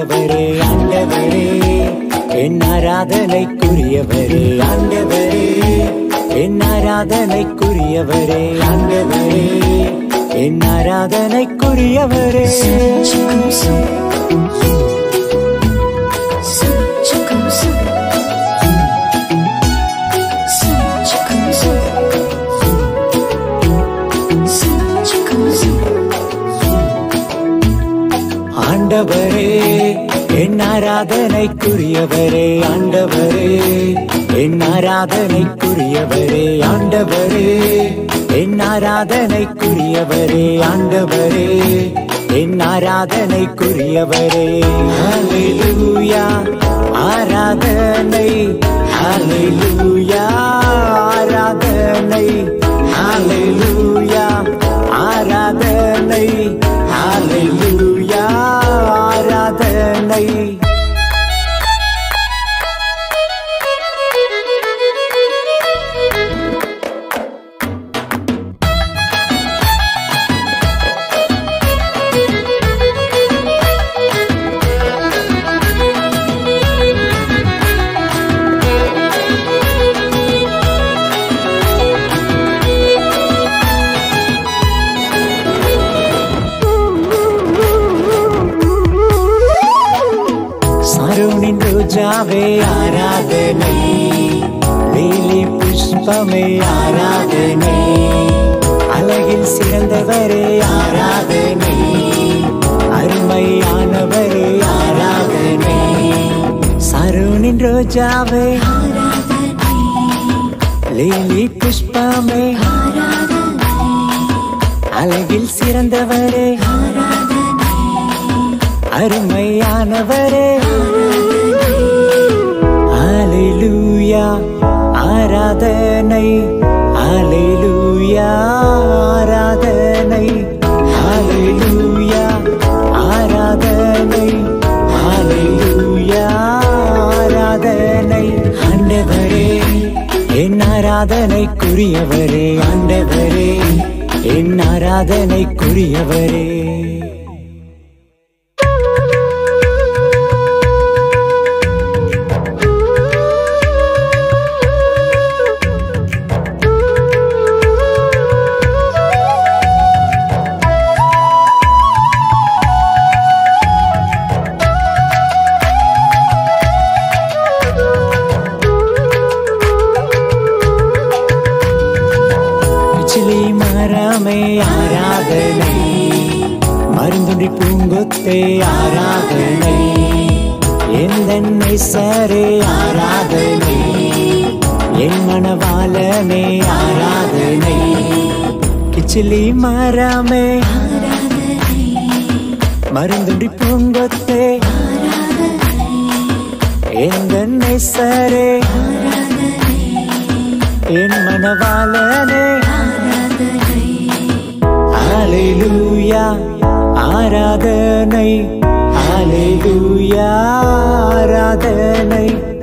ஆண்டவரே ஆண்டவரே என் ஆராதனைக்குரியவரே ஆண்டவரே என் ஆராதனைக்குரியவரே ஆண்டவரே என் ஆராதனைக்குரியவரே ஆண்டவரே என் ஆராதனைக்குரியவரே ஆண்டவரே என் ஆராதனைக்குரியவரே ஆண்டவரே என் ஆராதனைக்குரியவரே ஆண்டவரே என் ஆராதனைக்குரியவரே ஹalleluya ஆராதனை ஹalleluya ஆராதனை ஹalleluya ஆராதனை ஹalleluya ஆராதனை சருணின் ரோஜாவே ஆராதனை வேலி புஷ்பமே ஆராதனை அழகில் சிறந்தவரே ஆராதனை அருமையானவரே ஆராதனை சருணின் ரோஜாவே லேலி புஷ்பமே அழகில் சிறந்தவரே அருமையானவரே ஹalleluya ஆராதனை ஹalleluya ஆராதனை ஹalleluya ஆராதனை ஹalleluya ஆராதனை ஆண்டவரே என் ஆராதனைக்குரியவரே ஆண்டவரே என் ஆராதனைக்குரியவரே பிச்சிலி மரமே ஆராதனை மருந்துடி பூங்கொத்தே ஆராதனை எந்த சரே ஆராதனை என் மனவாளனே ஆராதனை கிச்சிலி மரமே மருந்துடி பூங்கொத்தே எந்த சரே என் மனவாளனே ஹalleluya ஆராதனை ஹalleluya ஆராதனை